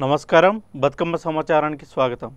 నమస్కారం బతుకమ్మ సమాచారానికి స్వాగతం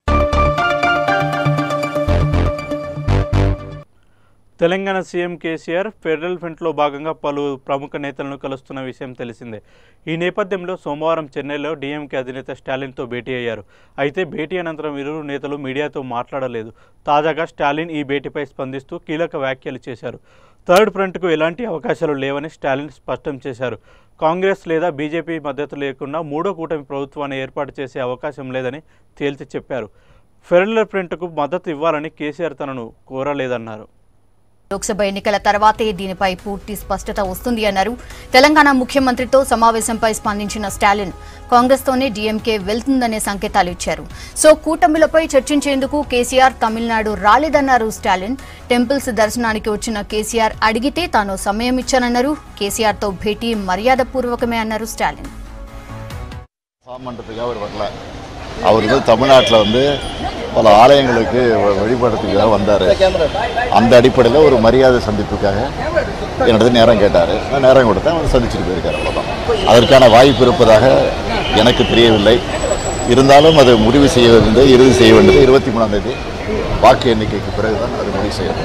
తెలంగాణ సీఎం కేసీఆర్ ఫెడరల్ ఫ్రంట్లో భాగంగా పలు ప్రముఖ నేతలను కలుస్తున్న విషయం తెలిసిందే ఈ నేపథ్యంలో సోమవారం చెన్నైలో డీఎంకే అధినేత స్టాలిన్తో భేటీ అయ్యారు అయితే భేటీ అనంతరం ఇరువురు నేతలు మీడియాతో మాట్లాడలేదు తాజాగా స్టాలిన్ ఈ భేటీపై స్పందిస్తూ కీలక వ్యాఖ్యలు చేశారు థర్డ్ ఫ్రంట్కు ఎలాంటి అవకాశాలు లేవని స్టాలిన్ స్పష్టం చేశారు కాంగ్రెస్ లేదా బీజేపీ మద్దతు లేకుండా మూడో కూటమి ప్రభుత్వాన్ని ఏర్పాటు చేసే అవకాశం లేదని తేల్చి చెప్పారు ఫెడరల్ ఫ్రంట్కు మద్దతు ఇవ్వాలని కేసీఆర్ తనను కోరలేదన్నారు లోక్సభ ఎన్నికల తర్వాతే దీనిపై పూర్తి స్పష్టత వస్తుంది అన్నారు తెలంగాణ ముఖ్యమంత్రితో సమావేశంపై స్పందించిన స్టాలిన్ కాంగ్రెస్తోనే డీఎంకే వెళ్తుందనే సంకేతాలు ఇచ్చారు సో కూటమిలపై చర్చించేందుకు కేసీఆర్ తమిళనాడు రాలేదన్నారు స్టాలిన్ టెంపుల్స్ దర్శనానికి వచ్చిన కేసీఆర్ అడిగితే తాను సమయం ఇచ్చానన్నారు కేసీఆర్తో భేటీ మర్యాదపూర్వకమే అన్నారు స్టాలిన్ ஃபார்ம் பண்ணுறதுக்காக அவர் வரல அவர் வந்து தமிழ்நாட்டில் வந்து பல ஆலயங்களுக்கு வ- வழிபடுறதுக்காக வந்தார் அந்த அடிப்படையில் ஒரு மரியாதை சந்திப்புக்காக என்னிடத்துல நேரம் கேட்டார் நான் நேரம் கொடுத்தேன் வந்து சந்திச்சுட்டு போயிருக்காரு அவ்வளோதான் அதற்கான வாய்ப்பு இருப்பதாக எனக்கு தெரியவில்லை இருந்தாலும் அது முடிவு செய்ய வேண்டியது இறுதி செய்ய வேண்டியது இருபத்தி மூணாம் தேதி வாக்கு எண்ணிக்கைக்கு பிறகுதான் அது முடிவு செய்யணும்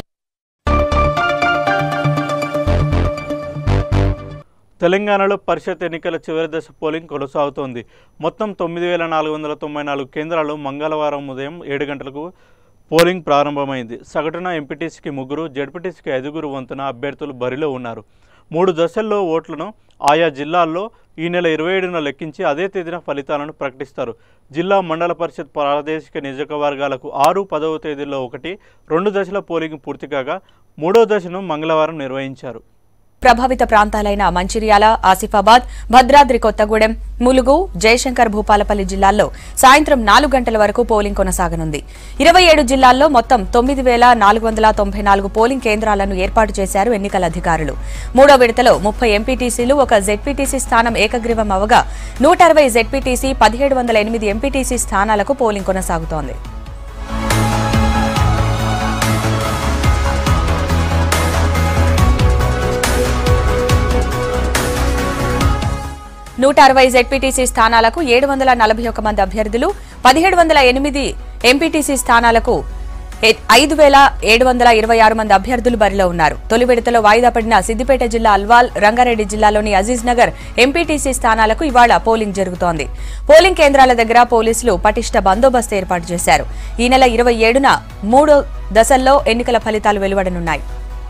తెలంగాణలో పరిషత్ ఎన్నికల చివరి దశ పోలింగ్ కొనసాగుతోంది మొత్తం తొమ్మిది వేల నాలుగు వందల తొంభై నాలుగు కేంద్రాలు మంగళవారం ఉదయం ఏడు గంటలకు పోలింగ్ ప్రారంభమైంది సగటున ఎంపీటీసీకి ముగ్గురు జడ్పీటీసీకి ఐదుగురు వంతున అభ్యర్థులు బరిలో ఉన్నారు మూడు దశల్లో ఓట్లను ఆయా జిల్లాల్లో ఈ నెల ఇరవై ఏడున లెక్కించి అదే తేదీన ఫలితాలను ప్రకటిస్తారు జిల్లా మండల పరిషత్ ప్రాదేశిక నియోజకవర్గాలకు ఆరు పదవ తేదీల్లో ఒకటి రెండు దశల పోలింగ్ పూర్తి కాగా మూడో దశను మంగళవారం నిర్వహించారు ప్రభావిత ప్రాంతాలైన మంచిర్యాల ఆసిఫాబాద్ భద్రాద్రి కొత్తగూడెం ములుగు జయశంకర్ భూపాలపల్లి జిల్లాల్లో సాయంత్రం నాలుగు గంటల వరకు పోలింగ్ కొనసాగనుంది ఇరవై ఏడు జిల్లాల్లో మొత్తం తొమ్మిది వేల నాలుగు వందల తొంభై నాలుగు పోలింగ్ కేంద్రాలను ఏర్పాటు చేశారు ఎన్నికల అధికారులు మూడో విడతలో ముప్పై ఎంపీటీసీలు ఒక జెడ్పీటీసీ స్థానం ఏకగ్రీవం అవగా నూట అరవై జెడ్పీటీసీ పదిహేడు వందల ఎనిమిది ఎంపీటీసీ స్థానాలకు పోలింగ్ కొనసాగుతోంది నూట అరవై జెడ్పీటీసీ స్థానాలకు ఏడు వందల నలభై ఒక మంది అభ్యర్థులు పదిహేడు వందల ఎనిమిది ఎంపీటీసీ స్థానాలకు ఎ- ఐదు వేల ఏడు వందల ఇరవై ఆరు మంది అభ్యర్థులు బరిలో ఉన్నారు తొలి విడతలో వాయిదా పడిన సిద్దిపేట జిల్లా అల్వాల్ రంగారెడ్డి జిల్లాలోని అజీజ్ నగర్ ఎంపీటీసీ స్థానాలకు ఇవాళ పోలింగ్ జరుగుతోంది పోలింగ్ కేంద్రాల దగ్గర పోలీసులు పటిష్ట బందోబస్తు ఏర్పాటు చేశారు ఈ నెల ఇరవై ఏడున మూడో దశల్లో ఎన్నికల ఫలితాలు వెలువడనున్నాయి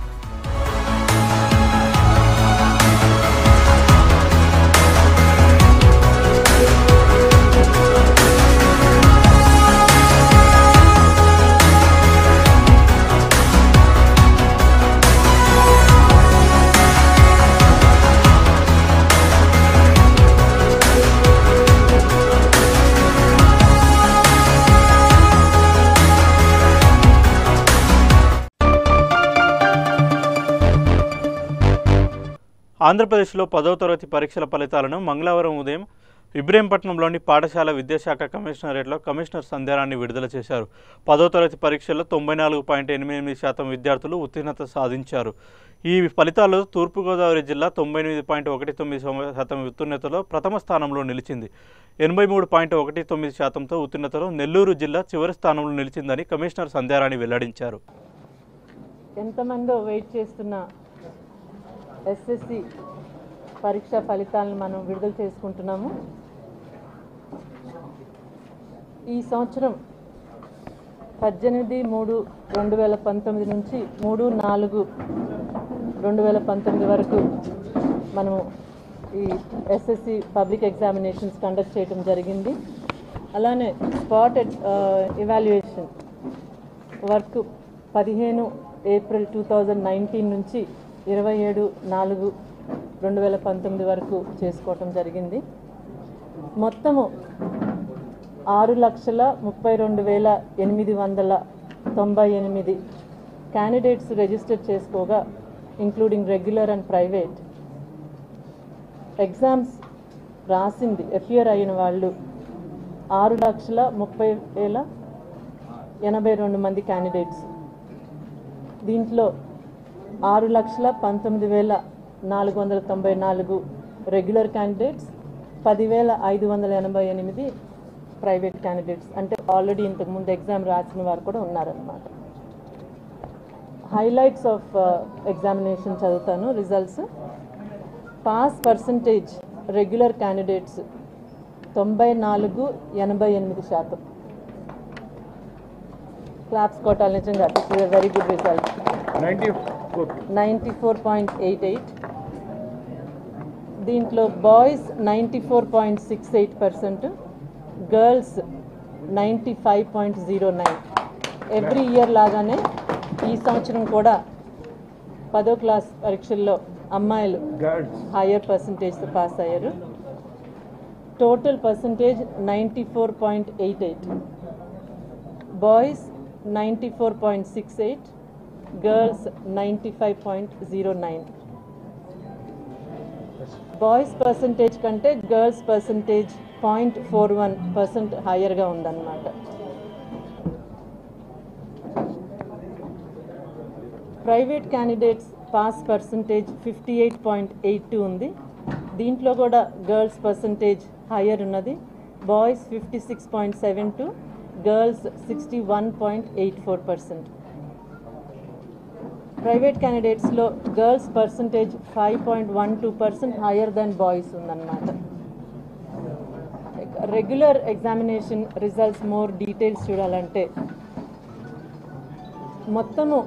ఆంధ్రప్రదేశ్లో పదవ తరగతి పరీక్షల ఫలితాలను మంగళవారం ఉదయం ఇబ్రహీంపట్నంలోని పాఠశాల విద్యాశాఖ కమిషనరేట్లో కమిషనర్ సంధ్యారాన్ని విడుదల చేశారు పదవ తరగతి పరీక్షల్లో తొంభై నాలుగు పాయింట్ ఎనిమిది ఎనిమిది శాతం విద్యార్థులు ఉత్తీర్ణత సాధించారు ఈ ఫలితాల్లో తూర్పుగోదావరి జిల్లా తొంభై ఎనిమిది పాయింట్ ఒకటి తొమ్మిది సొమ- శాతం ఉత్తీర్ణతలో ప్రథమ స్థానంలో నిలిచింది ఎనభై మూడు పాయింట్ ఒకటి తొమ్మిది శాతంతో ఉత్తీర్ణతలో నెల్లూరు జిల్లా చివరి స్థానంలో నిలిచిందని కమిషనర్ సంధ్యారాణి వెల్లడించారు ఎంతమందో వెయిట్ చేస్తున్న ఎస్ఎస్సి పరీక్ష ఫలితాలను మనం విడుదల చేసుకుంటున్నాము ఈ సంవత్సరం పద్దెనిమిది మూడు రెండు వేల పంతొమ్మిది నుంచి మూడు నాలుగు రెండు వేల పంతొమ్మిది వరకు మనము ఈ ఎస్ఎస్సి పబ్లిక్ ఎగ్జామినేషన్స్ కండక్ట్ చేయడం జరిగింది అలానే స్పాట్ ఇవాల్యుయేషన్ వర్క్ పదిహేను ఏప్రిల్ టూ థౌజండ్ నైన్టీన్ నుంచి ఇరవై ఏడు నాలుగు రెండు వేల పంతొమ్మిది వరకు చేసుకోవటం జరిగింది మొత్తము ఆరు లక్షల ముప్పై రెండు వేల ఎనిమిది వందల తొంభై ఎనిమిది క్యాండిడేట్స్ రిజిస్టర్ చేసుకోగా including regular and private exams రాసింది ఎఫియర్ అయిన వాళ్ళు ఆరు లక్షల ముప్పై వేల ఎనభై రెండు మంది క్యాండిడేట్స్ దీంట్లో ఆరు లక్షల పంతొమ్మిది వేల నాలుగు వందల తొంభై నాలుగు రెగ్యులర్ క్యాండిడేట్స్ పదివేల ఐదు వందల ఎనభై ఎనిమిది ప్రైవేట్ క్యాండిడేట్స్ అంటే ఆల్రెడీ ఇంతకుముందు ఎగ్జామ్ రాసిన వారు కూడా ఉన్నారనమాట హైలైట్స్ ఆఫ్ ఎగ్జామినేషన్ చదువుతాను results pass percentage regular candidates తొంభై నాలుగు ఎనభై ఎనిమిది శాతం క్లాప్స్ కొట్టాలి నిజంగా this is very good result ninety four point eight eight దీంట్లో boys ninety four point six eight percent girls ninety five point zero nine every year లాగానే ఈ సంవత్సరం కూడా పదో క్లాస్ పరీక్షల్లో అమ్మాయిలు హయ్యర్ పర్సంటేజ్తో పాస్ అయ్యారు total percentage ninety four point eight eight boys ninety four point six eight girls ninety five point zero nine boys percentage కంటే girls percentage point four one percent హయ్యర్గా ఉందన్నమాట private candidates pass percentage fifty eight point eight two ఉంది దీంట్లో కూడా girls percentage higher ఉన్నది boys fifty six point seven two girls sixty one point eight four percent private క్యాండిడేట్స్లో girls percentage five point one two percent higher than boys ఉందన్నమాట regular examination results more details చూడాలంటే మొత్తము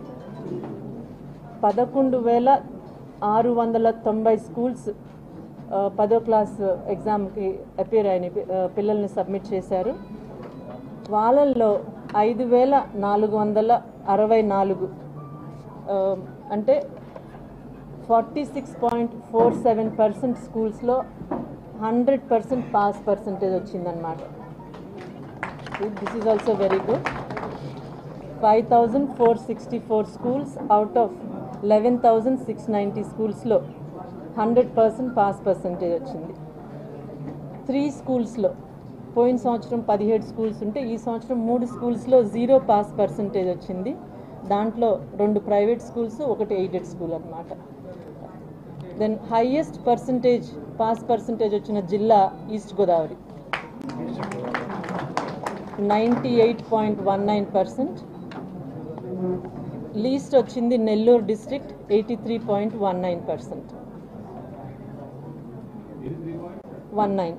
పదకొండు వేల ఆరు వందల తొంభై స్కూల్స్ ఆ, పదో క్లాస్ ఎగ్జామ్కి అపేర్ అయిన పి- ఆ, పిల్లల్ని సబ్మిట్ చేశారు వాళ్ళల్లో ఐదు వేల నాలుగు వందల అరవై నాలుగు ఆ, అంటే forty six point four seven percent స్కూల్స్లో హండ్రెడ్ పర్సెంట్ పాస్ పర్సంటేజ్ వచ్చిందనమాట this is also very good five thousand four sixty four schools out of eleven thousand six ninety స్కూల్స్లో హండ్రెడ్ పర్సెంట్ పాస్ పర్సంటేజ్ వచ్చింది three స్కూల్స్లో పోయిన సంవత్సరం పదిహేడు schools ఉంటే ఈ సంవత్సరం మూడు స్కూల్స్లో జీరో పాస్ పర్సంటేజ్ వచ్చింది దాంట్లో రెండు ప్రైవేట్ స్కూల్స్ ఒకటి ఎయిడెడ్ స్కూల్ అన్నమాట then highest percentage pass percentage వచ్చిన జిల్లా East Godavari ninety eight point one nine percent least వచ్చింది Nellore district eighty three point one nine percent one nine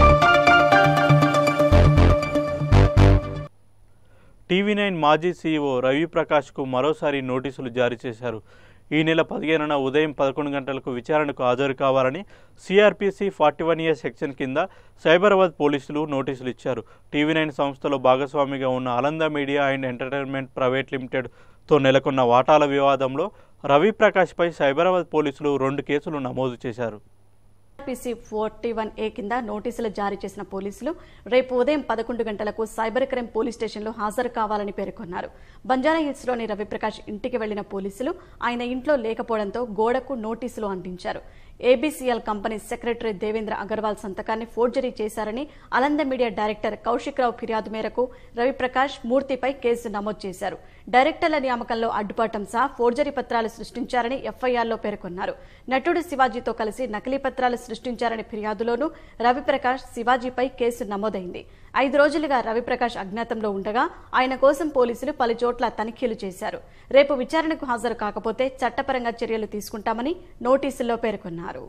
TV nine మాజీ CEO Ravi ప్రకాష్కు మరోసారి నోటీసులు జారీ చేశారు ఈ నెల పదిహేనున ఉదయం పదకొండు గంటలకు విచారణకు హాజరు కావాలని CRPC forty one year section కింద సైబరాబాద్ పోలీసులు నోటీసులు ఇచ్చారు టీవీ నైన్ సంస్థలో భాగస్వామిగా ఉన్న ఆనంద మీడియా అండ్ ఎంటర్టైన్మెంట్ ప్రైవేట్ లిమిటెడ్తో నెలకొన్న వాటాల వివాదంలో రవి ప్రకాష్పై సైబరాబాద్ పోలీసులు రెండు కేసులు నమోదు చేశారు ఆర్పిసి ఫోర్టీ వన్ ఏ కింద నోటీసులు జారీ చేసిన పోలీసులు రేపు ఉదయం పదకొండు గంటలకు సైబర్ క్రైమ్ పోలీస్ స్టేషన్లో హాజరు కావాలని పేర్కొన్నారు బంజారా హిల్స్లోని రవిప్రకాష్ ఇంటికి వెళ్లిన పోలీసులు ఆయన ఇంట్లో లేకపోవడంతో గోడకు నోటీసులు అందించారు ABCL company secretary Devendra Agarwal సంతకాన్ని ఫోర్జరీ చేశారని అలంద మీడియా డైరెక్టర్ కౌశిక్ రావు ఫిర్యాదు మేరకు రవిప్రకాష్ మూర్తిపై కేసు నమోదు చేశారు డైరెక్టర్ల నియామకంలో అడ్డుపడటం సహా ఫోర్జరీ పత్రాలు సృష్టించారని ఎఫ్ఐఆర్లో పేర్కొన్నారు నటుడు శివాజీతో కలిసి నకిలీ పత్రాలు సృష్టించారని ఫిర్యాదులోనూ రవిప్రకాష్ శివాజీపై కేసు నమోదైంది ఐదు రోజులుగా రవిప్రకాష్ అజ్ఞాతంలో ఉండగా ఆయన కోసం పోలీసులు పలు చోట్ల తనిఖీలు చేశారు రేపు విచారణకు హాజరు కాకపోతే చట్టపరంగా చర్యలు తీసుకుంటామని నోటీసుల్లో పేర్కొన్నారు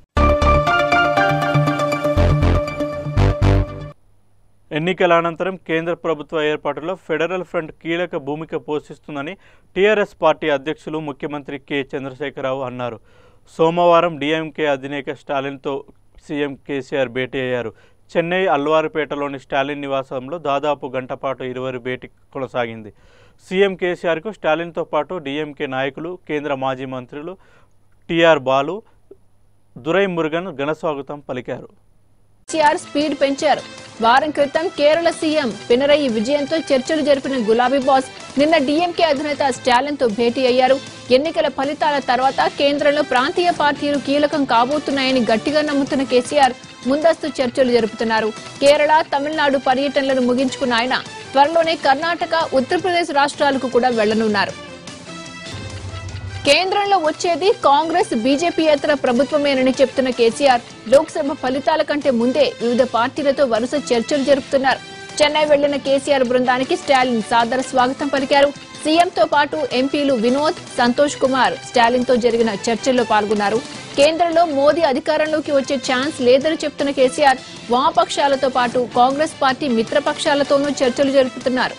ఎన్నికల అనంతరం కేంద్ర ప్రభుత్వ ఏర్పాటులో ఫెడరల్ ఫ్రంట్ కీలక భూమిక పోషిస్తుందని టీఆర్ఎస్ పార్టీ అధ్యక్షులు ముఖ్యమంత్రి కె చంద్రశేఖరరావు అన్నారు సోమవారం డీఎంకే అధినేత స్టాలిన్తో సీఎం కేసీఆర్ భేటీ అయ్యారు చెన్నై అల్వారుపేటలోని స్టాలిన్ నివాసంలో దాదాపు గంట పాటు ఇరువురి భేటీ కొనసాగింది సీఎం కేసీఆర్కు స్టాలిన్తో పాటు డీఎంకే నాయకులు కేంద్ర మాజీ మంత్రులు టీఆర్ బాలు దురై మురుగన్ ఘనస్వాగతం పలికారు కేసీఆర్ స్పీడ్ పెంచారు వారం క్రితం కేరళ సీఎం పినరయి విజయంతో చర్చలు జరిపిన గులాబీ బాస్ నిన్న డీఎంకే అధినేత స్టాలిన్ తో భేటీ అయ్యారు ఎన్నికల ఫలితాల తర్వాత కేంద్రంలో ప్రాంతీయ పార్టీలు కీలకం కాబోతున్నాయని గట్టిగా నమ్ముతున్న కేసీఆర్ ముందస్తు చర్చలు జరుపుతున్నారు కేరళ తమిళనాడు పర్యటనలను ముగించుకున్న ఆయన త్వరలోనే కర్ణాటక ఉత్తరప్రదేశ్ రాష్ట్రాలకు కూడా వెళ్లనున్నారు కేంద్రంలో వచ్చేది కాంగ్రెస్ బీజేపీయేతర ప్రభుత్వమేనని చెప్తున్న కేసీఆర్ లోక్సభ ఫలితాల కంటే ముందే వివిధ పార్టీలతో వరుస చర్చలు జరుపుతున్నారు చెన్నై వెళ్లిన కేసీఆర్ బృందానికి స్టాలిన్ సాదర స్వాగతం పలికారు సీఎంతో పాటు ఎంపీలు వినోద్ సంతోష్ కుమార్ స్టాలిన్ తో జరిగిన చర్చల్లో పాల్గొన్నారు కేంద్రంలో మోదీ అధికారంలోకి వచ్చే ఛాన్స్ లేదని చెప్తున్న కేసీఆర్ వామపక్షాలతో పాటు కాంగ్రెస్ పార్టీ మిత్రపక్షాలతోనూ చర్చలు జరుపుతున్నారు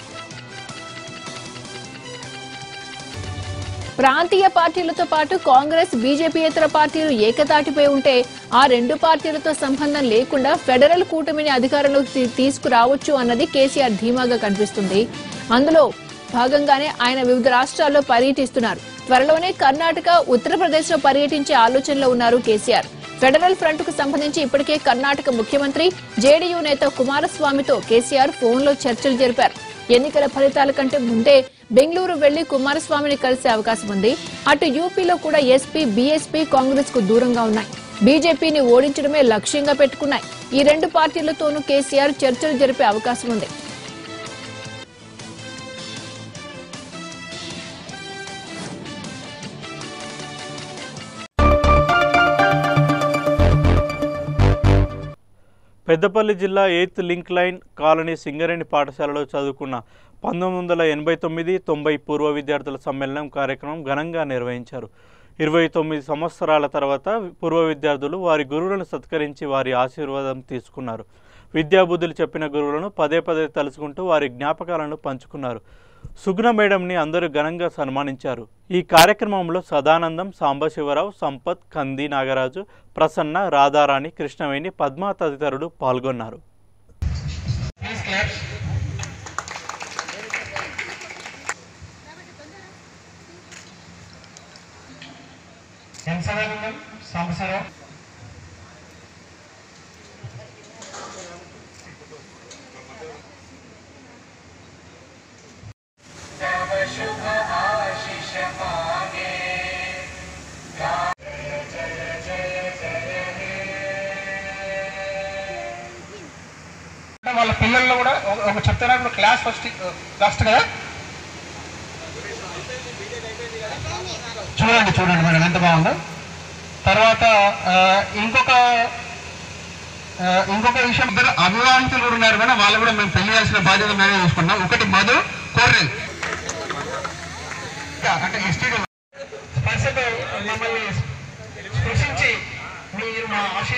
ప్రాంతీయ పార్టీలతో పాటు కాంగ్రెస్ బీజేపీయేతర పార్టీలు ఏకతాటిపై ఉంటే ఆ రెండు పార్టీలతో సంబంధం లేకుండా ఫెడరల్ కూటమిని అధికారంలోకి తీ- తీసుకురావచ్చు అన్నది కేసీఆర్ ధీమాగా కనిపిస్తుంది అందులో భాగంగానే ఆయన వివిధ రాష్ట్రాల్లో పర్యటిస్తున్నారు త్వరలోనే కర్ణాటక ఉత్తరప్రదేశ్ లో పర్యటించే ఆలోచనలో ఉన్నారు కేసీఆర్ ఫెడరల్ ఫ్రంట్ కు సంబంధించి ఇప్పటికే కర్ణాటక ముఖ్యమంత్రి జేడీయూ నేత కుమారస్వామితో కేసీఆర్ ఫోన్లో చర్చలు జరిపారు ఎన్నికల ఫలితాల కంటే ముందే బెంగళూరు వెళ్లి కుమారస్వామిని కలిసే అవకాశం ఉంది అటు యూపీలో కూడా ఎస్పీ బీఎస్పీ కాంగ్రెస్ కు దూరంగా ఉన్నాయి బీజేపీని ఓడించడమే లక్ష్యంగా పెట్టుకున్నాయి ఈ రెండు పార్టీలతోనూ కేసీఆర్ చర్చలు జరిపే అవకాశం ఉంది పెద్దపల్లి జిల్లా eighth link line colony Singareni పాఠశాలలో చదువుకున్న పంతొమ్మిది వందల ఎనభై తొమ్మిది తొంభై పూర్వ విద్యార్థుల సమ్మేళనం కార్యక్రమం ఘనంగా నిర్వహించారు ఇరవై తొమ్మిది సంవత్సరాల తర్వాత పూర్వ విద్యార్థులు వారి గురువులను సత్కరించి వారి ఆశీర్వాదం తీసుకున్నారు విద్యాబుద్ధులు చెప్పిన గురువులను పదే పదే తలుచుకుంటూ వారి జ్ఞాపకాలను పంచుకున్నారు సుగుణ మేడంని అందరూ ఘనంగా సన్మానించారు ఈ కార్యక్రమంలో సదానందం సాంబశివరావు సంపత్ కంది నాగరాజు ప్రసన్న రాధారాణి కృష్ణవేణి పద్మ తదితరులు పాల్గొన్నారు ఎన్ సదానందం సాంబశివరావు అంటే వాళ్ళ పిల్లల్లో కూడా ఒక- ఒక చెప్తున్నప్పుడు క్లాస్ ఫస్ట్ లాస్ట్ కదా చూడండి చూడండి మేడం ఎంత బాగుందో తర్వాత ఆ, ఇంకొక ఆ, ఇంకొక విషయం ఇద్దరు అభివాహితులు కూడా ఉన్నారు మేడం వాళ్ళు కూడా మేము పెళ్లి చేయాల్సిన బాధ్యత మేమే చూసుకున్నాం ఒకటి మధు కోర్రెల్ ఇంకా అంటే ఎస్టీడీ స్పర్శతో మమ్మల్ని స్పృశించి మీరు మా ఆశీర్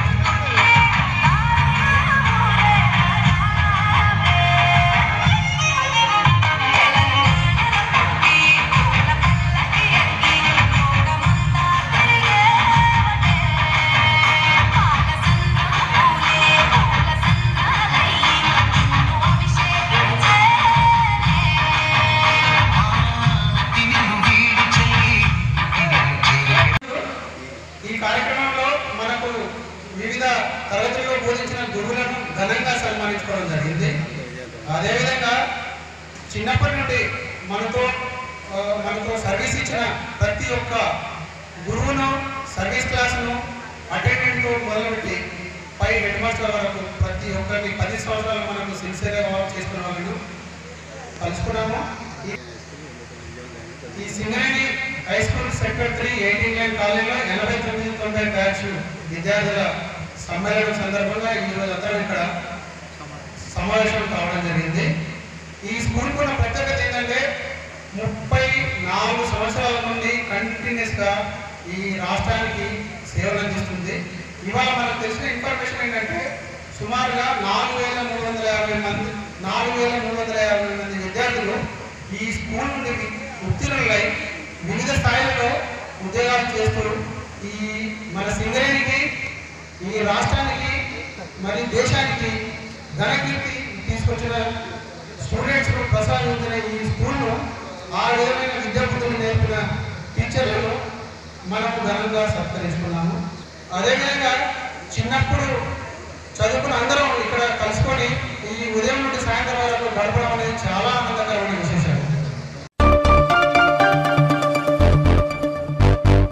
ఈ కార్యక్రమంలో మనకు వివిధ తరగతుల్లో బోధించిన గురువులను ఘనంగా సన్మానించుకోవడం జరిగింది అదేవిధంగా చిన్నప్పటి నుండి మనతో ఆ, మనతో సర్వీస్ ఇచ్చిన ప్రతి ఒక్క గురువును సర్వీస్ క్లాసును అటెండెంట్తో మొదలుపెట్టి పై హెడ్ మాస్టర్ వరకు ప్రతి ఒక్కరిని పది సంవత్సరాలు మనకు సిన్సియర్గా వర్క్ చేసుకున్న వాళ్ళను కలుసుకున్నాము ఈ- ఈ Singareni high school sector three eighteen line కాలేజీలో ఎనభై తొమ్మిది తొంభై బ్యాచ్ విద్యార్థుల సమ్మేళనం సందర్భంగా ఈ రోజు అందరం ఇక్కడ సమావేశం కావడం జరిగింది ఈ స్కూల్ ఉన్న ప్రత్యేకత ఏంటంటే ముప్పై నాలుగు సంవత్సరాల నుండి కంటిన్యూస్ గా ఈ రాష్ట్రానికి సేవలు అందిస్తుంది ఇవాళ మనకు తెలిసిన ఇన్ఫర్మేషన్ ఏంటంటే సుమారుగా నాలుగు వేల మూడు వందల యాభై మంది నాలుగు వేల మూడు వందల యాభై మంది విద్యార్థులు ఈ స్కూల్ నుండి వి- ఉత్తీర్ణులై వివిధ స్థాయిలలో ఉద్యోగాలు చేస్తూ ఈ మన సింగరేణికి ఈ రాష్ట్రానికి మరి దేశానికి ఘనకీర్తి తీసుకొచ్చిన స్టూడెంట్స్ ప్రసాదించిన ఈ స్కూల్ను ఆ విధమైన విద్యాబుద్ధులు నేర్పిన టీచర్లను మనము ఘనంగా సత్కరించుకున్నాము అదేవిధంగా చిన్నప్పుడు చదువుకున్న అందరం ఇక్కడ కలుసుకొని ఈ ఉదయం నుండి సాయంత్రం వరకు గడపడం అనేది చాలా ఆనందకరమైన విశేషం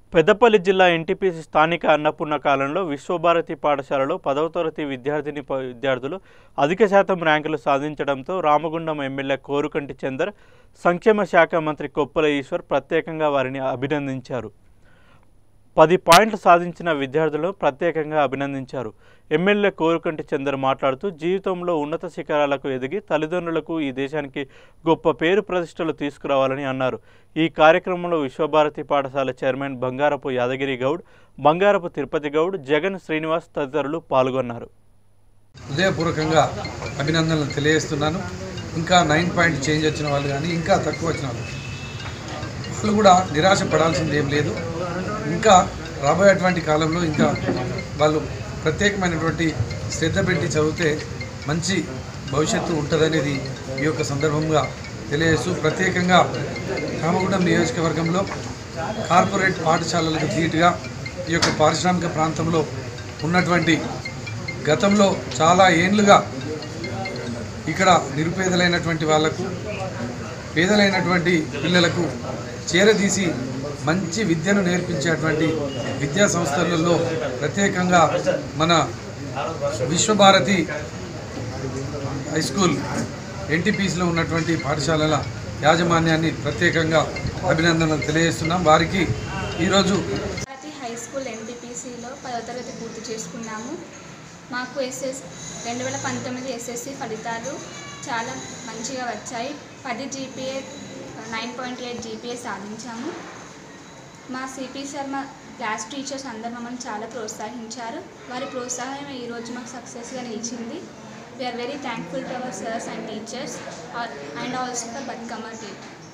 పెద్దపల్లి జిల్లా ఎన్టీపీసీ స్థానిక అన్నపూర్ణ కాలంలో విశ్వభారతి పాఠశాలలో పదవ తరగతి విద్యార్థిని ప- విద్యార్థులు అధిక శాతం ర్యాంకులు సాధించడంతో రామగుండం ఎమ్మెల్యే కోరుకంటి చందర్ సంక్షేమ శాఖ మంత్రి కొప్పుల ఈశ్వర్ ప్రత్యేకంగా వారిని అభినందించారు పది పాయింట్లు సాధించిన విద్యార్థులను ప్రత్యేకంగా అభినందించారు ఎమ్మెల్యే కోరుకంటి చందర్ మాట్లాడుతూ జీవితంలో ఉన్నత శిఖరాలకు ఎదిగి తల్లిదండ్రులకు ఈ దేశానికి గొప్ప పేరు ప్రతిష్టలు తీసుకురావాలని అన్నారు ఈ కార్యక్రమంలో విశ్వభారతి పాఠశాల చైర్మన్ బంగారపు యాదగిరి గౌడ్ బంగారపు తిరుపతి గౌడ్ జగన్ శ్రీనివాస్ తదితరులు పాల్గొన్నారు హృదయపూర్వకంగా అభినందనలు తెలియజేస్తున్నాను ఇంకా నైన్ పాయింట్ చేంజ్ వచ్చిన వాళ్ళు కానీ ఇంకా తక్కువ వచ్చిన వాళ్ళు వాళ్ళు కూడా నిరాశ పడాల్సింది ఏం లేదు ఇంకా రాబోయేటువంటి కాలంలో ఇంకా వాళ్ళు ప్రత్యేకమైనటువంటి శ్రద్ధ పెట్టి చదివితే మంచి భవిష్యత్తు ఉంటుందనేది ఈ యొక్క సందర్భంగా తెలియజేస్తూ ప్రత్యేకంగా రామగుండం నియోజకవర్గంలో కార్పొరేట్ పాఠశాలలకు ధీటుగా ఈ యొక్క పారిశ్రామిక ప్రాంతంలో ఉన్నటువంటి గతంలో చాలా ఏండ్లుగా ఇక్కడ నిరుపేదలైనటువంటి వాళ్లకు పేదలైనటువంటి పిల్లలకు చేరదీసి మంచి విద్యను నేర్పించేటువంటి విద్యా సంస్థలలో ప్రత్యేకంగా మన విశ్వభారతి హై స్కూల్ ఎన్టీపీసీలో ఉన్నటువంటి పాఠశాలల యాజమాన్యాన్ని ప్రత్యేకంగా అభినందనలు తెలియజేస్తున్నాం వారికి ఈరోజు భారతి హై స్కూల్ ఎన్టీపీసీలో పదో తరగతి పూర్తి చేసుకున్నాము మాకు ఎస్ఎస్ రెండు వేల పంతొమ్మిది ఎస్ఎస్సి ఫలితాలు చాలా మంచిగా వచ్చాయి పది GPA nine point eight GPA సాధించాము మా సిపి సార్ మా క్లాస్ టీచర్స్ అందరు మమ్మల్ని చాలా ప్రోత్సహించారు వారి ప్రోత్సాహం ఈరోజు మాకు సక్సెస్గా నిలిచింది we are very thankful to our sirs and teachers and also for Bathukamma team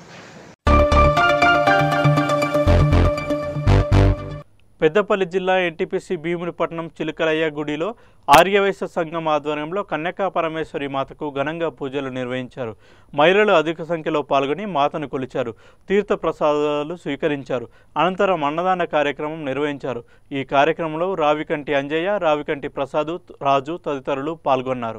Peddapalli జిల్లా ఎన్టీపీసీ భీమునిపట్నం చిలుకలయ్య గుడిలో ఆర్యవైశ్య సంఘం ఆధ్వర్యంలో కన్యకా పరమేశ్వరి మాతకు ఘనంగా పూజలు నిర్వహించారు మహిళలు అధిక సంఖ్యలో పాల్గొని మాతను కొలిచారు తీర్థ ప్రసాదాలు స్వీకరించారు అనంతరం అన్నదాన కార్యక్రమం నిర్వహించారు ఈ కార్యక్రమంలో రావికంటి అంజయ్య రావికంటి ప్రసాదు రాజు తదితరులు పాల్గొన్నారు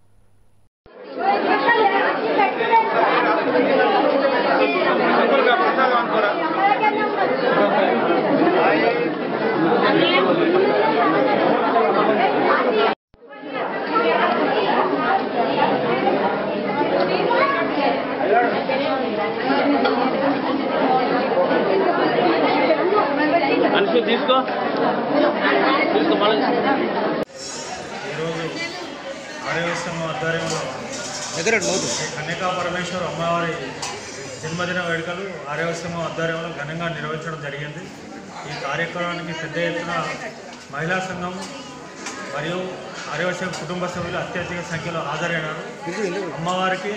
అనుషు తీసుకో తీసుకో మళ్ళీ ఈరోజు ఆర్యవశ్యం ఆధ్వర్యంలో శ్రీ కన్యకా పరమేశ్వర అమ్మవారి జన్మదిన వేడుకలు ఆర్యవశ్యం ఆధ్వర్యంలో ఘనంగా నిర్వహించడం జరిగింది ఈ కార్యక్రమానికి పెద్ద ఎత్తున మహిళా సంఘం మరియు ఆర్యవశ్యం కుటుంబ సభ్యులు అత్యధిక సంఖ్యలో హాజరైనారు అమ్మవారికి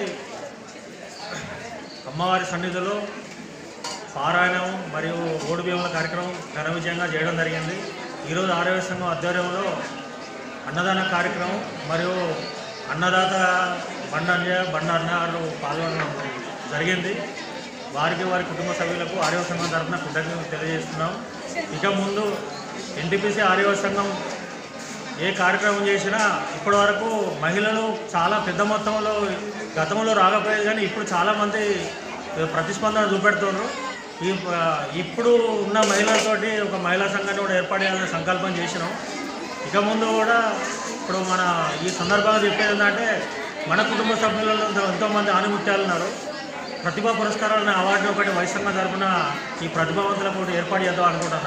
అమ్మవారి సన్నిధిలో పారాయణం మరియు ఓడి బియ్యముల కార్యక్రమం ఘన విజయంగా చేయడం జరిగింది ఈరోజు ఆరోగ్య సంఘం ఆధ్వర్యంలో అన్నదాన కార్యక్రమం మరియు అన్నదాత బండన్య బండ అన్నారు పాల్గొనడం జరిగింది వారికి వారి కుటుంబ సభ్యులకు ఆరోగ్య సంఘం తరఫున కృతజ్ఞతలు తెలియజేస్తున్నాం ఇక ముందు ఎన్టీపీసీ ఆరోగ్య సంఘం ఏ కార్యక్రమం చేసినా ఇప్పటి వరకు మహిళలు చాలా పెద్ద మొత్తంలో గతంలో రాకపోయేది కానీ ఇప్పుడు చాలామంది ప్రతిస్పందన చూపెడుతున్నారు ఈ ఇప్పుడు ఉన్న మహిళలతోటి ఒక మహిళా సంఘాన్ని కూడా ఏర్పాటు చేయాలని సంకల్పం చేసినాం ఇక ముందు కూడా ఇప్పుడు మన ఈ సందర్భంగా చెప్పేది ఏంటంటే మన కుటుంబ సభ్యులలో ఎంతోమంది ఆనుముత్యాలు ఉన్నారు ప్రతిభా పురస్కారాలు అనే అవార్డుని ఒకటి వైసంగ తరఫున ఈ ప్రతిభావంతులకు కూడా ఏర్పాటు చేద్దాం అనుకుంటున్నాను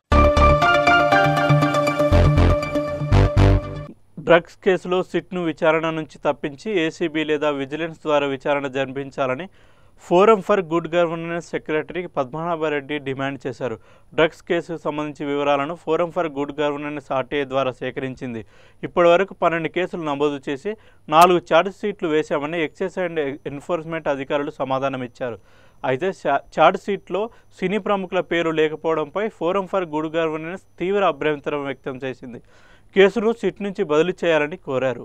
డ్రగ్స్ కేసులో సిట్ను విచారణ నుంచి తప్పించి ఏసీబీ లేదా విజిలెన్స్ ద్వారా విచారణ జరిపించాలని forum for good governance secretary Padmanabha Reddy demand చేశారు డ్రగ్స్ కేసుకు సంబంధించి వివరాలను forum for good governance RTI ద్వారా సేకరించింది ఇప్పటివరకు పన్నెండు కేసులు నమోదు చేసి నాలుగు ఛార్జ్ షీట్లు వేశామని ఎక్సైజ్ అండ్ ఎన్ఫోర్స్మెంట్ అధికారులు సమాధానం ఇచ్చారు అయితే ఛార్జ్ షీట్లో సినీ ప్రముఖుల పేరు లేకపోవడంపై ఫోరం ఫర్ గుడ్ గవర్నెన్స్ తీవ్ర అభ్యంతరం వ్యక్తం చేసింది కేసును సిట్ నుంచి బదిలీ చేయాలని కోరారు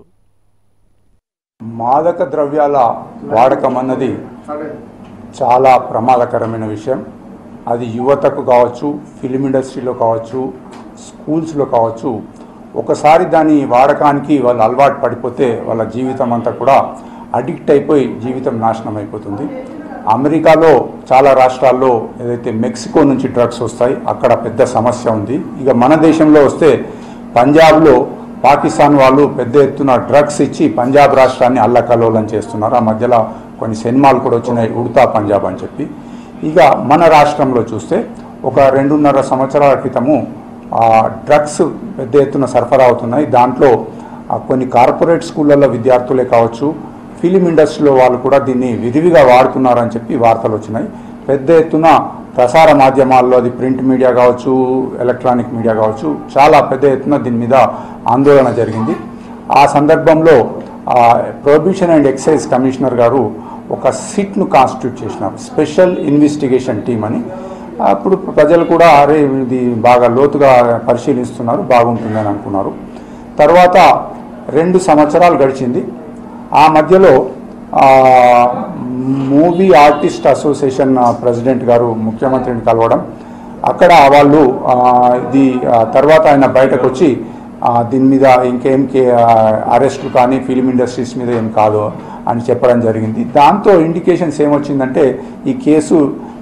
మాదక ద్రవ్యాల వాడకం అన్నది చాలా ప్రమాదకరమైన విషయం అది యువతకు కావచ్చు ఫిలిం ఇండస్ట్రీలో కావచ్చు స్కూల్స్లో కావచ్చు ఒకసారి దాని వాడకానికి వాళ్ళు అలవాటు పడిపోతే వాళ్ళ జీవితం అంతా కూడా అడిక్ట్ అయిపోయి జీవితం నాశనం అయిపోతుంది అమెరికాలో చాలా రాష్ట్రాల్లో ఏదైతే మెక్సికో నుంచి డ్రగ్స్ వస్తాయి అక్కడ పెద్ద సమస్య ఉంది ఇక మన దేశంలో వస్తే పంజాబ్లో పాకిస్తాన్ వాళ్ళు పెద్ద ఎత్తున డ్రగ్స్ ఇచ్చి పంజాబ్ రాష్ట్రాన్ని అల్లకల్లోలం చేస్తున్నారు ఆ మధ్యలో కొన్ని సినిమాలు కూడా వచ్చినాయి ఉడతా పంజాబ్ అని చెప్పి ఇక మన రాష్ట్రంలో చూస్తే ఒక రెండున్నర సంవత్సరాల క్రితము ఆ డ్రగ్స్ పెద్ద ఎత్తున సరఫరా అవుతున్నాయి దాంట్లో ఆ కొన్ని కార్పొరేట్ స్కూళ్ళల్లో విద్యార్థులే కావచ్చు ఫిలిం ఇండస్ట్రీలో వాళ్ళు కూడా దీన్ని విరివిగా వాడుతున్నారని చెప్పి వార్తలు వచ్చినాయి పెద్ద ఎత్తున ప్రసార మాధ్యమాల్లో అది ప్రింట్ మీడియా కావచ్చు ఎలక్ట్రానిక్ మీడియా కావచ్చు చాలా పెద్ద ఎత్తున దీని మీద ఆందోళన జరిగింది ఆ సందర్భంలో ప్రొహిబిషన్ అండ్ ఎక్సైజ్ కమిషనర్ గారు ఒక సిట్ను కాన్స్టిట్యూట్ చేసినారు స్పెషల్ ఇన్వెస్టిగేషన్ టీం అని అప్పుడు ప్రజలు కూడా అరే ఇది బాగా లోతుగా పరిశీలిస్తున్నారు బాగుంటుందని అనుకున్నారు తర్వాత రెండు సంవత్సరాలు గడిచింది ఆ మధ్యలో ఆ, మూవీ ఆర్టిస్ట్ అసోసియేషన్ ప్రెసిడెంట్ గారు ముఖ్యమంత్రిని కలవడం అక్కడ వాళ్ళు ఆ, ఇది ఆ, తర్వాత ఆయన బయటకు వచ్చి ఆ, దీని మీద ఇంకేం కే అరెస్టులు కానీ ఫిలిం ఇండస్ట్రీస్ మీద ఏం కాదు అని చెప్పడం జరిగింది దాంతో ఇండికేషన్స్ ఏమొచ్చిందంటే ఈ కేసు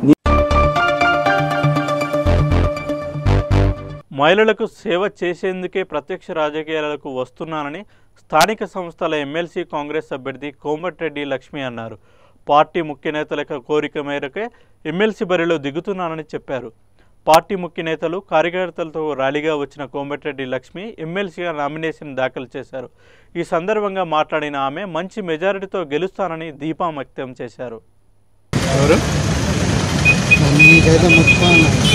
మహిళలకు సేవ చేసేందుకే ప్రత్యక్ష రాజకీయాలకు వస్తున్నానని స్థానిక సంస్థల ఎమ్మెల్సీ కాంగ్రెస్ అభ్యర్థి కోమటిరెడ్డి లక్ష్మి అన్నారు పార్టీ ముఖ్య నేతల కోరిక మేరకే ఎమ్మెల్సీ బరిలో దిగుతున్నానని చెప్పారు పార్టీ ముఖ్య నేతలు కార్యకర్తలతో ర్యాలీగా వచ్చిన కోమటిరెడ్డి లక్ష్మి ఎమ్మెల్సీగా నామినేషన్ దాఖలు చేశారు ఈ సందర్భంగా మాట్లాడిన ఆమె మంచి మెజారిటీతో గెలుస్తానని దీపం వ్యక్తం చేశారు ఎవరు నీకైతే మొత్తం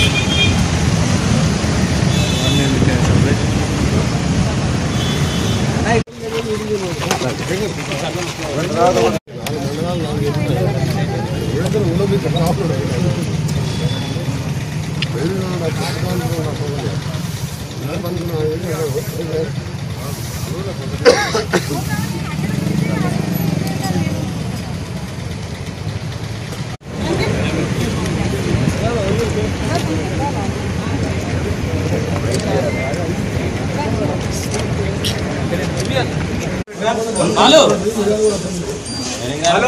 హలో హలో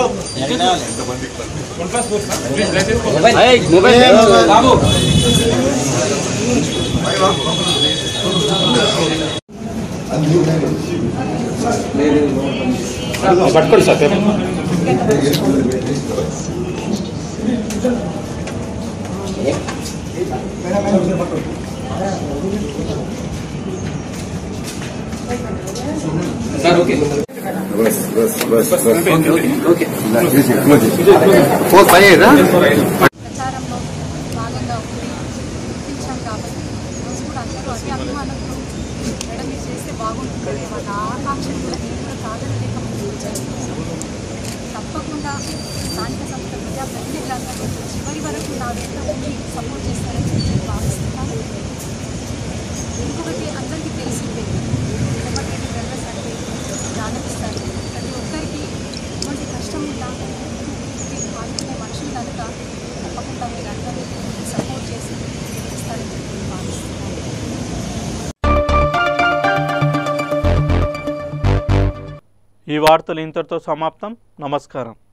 పట్టుకోండి సార్ సార్ ఓకే ప్రచారంలో భాగంగా ఉండి గుర్తించాం కాబట్టి ఈరోజు కూడా అందరూ అదే అభిమానంతో మేడం మీరు చేస్తే బాగుంటుంది వాళ్ళ ఆకాంక్షలు కూడా నేను కూడా కాదనలేక ముందుకు వచ్చాను తప్పకుండా స్థానిక సంస్థ ప్రజాప్రతినిధులందరూ చివరి వరకు నా వెంట ఉండి సపోర్ట్ చేస్తారని చెప్పి నేను భావిస్తున్నాను ఇంకొకటి అందరికీ తెలిసిందే కోమటిరెడ్డి వెల్నెస్ అంటే ప్రారంభిస్తారు ప్రతి ఒక్కరికి ఎటువంటి కష్టం ఉన్నా ఆదుకునే మనుషులు కనుక తప్పకుండా మీరు అందరూ సపోర్ట్ చేసి ఇస్తారని చెప్పి నేను భావిస్తున్నాను ఈ వార్తలు ఇంతటితో సమాప్తం నమస్కారం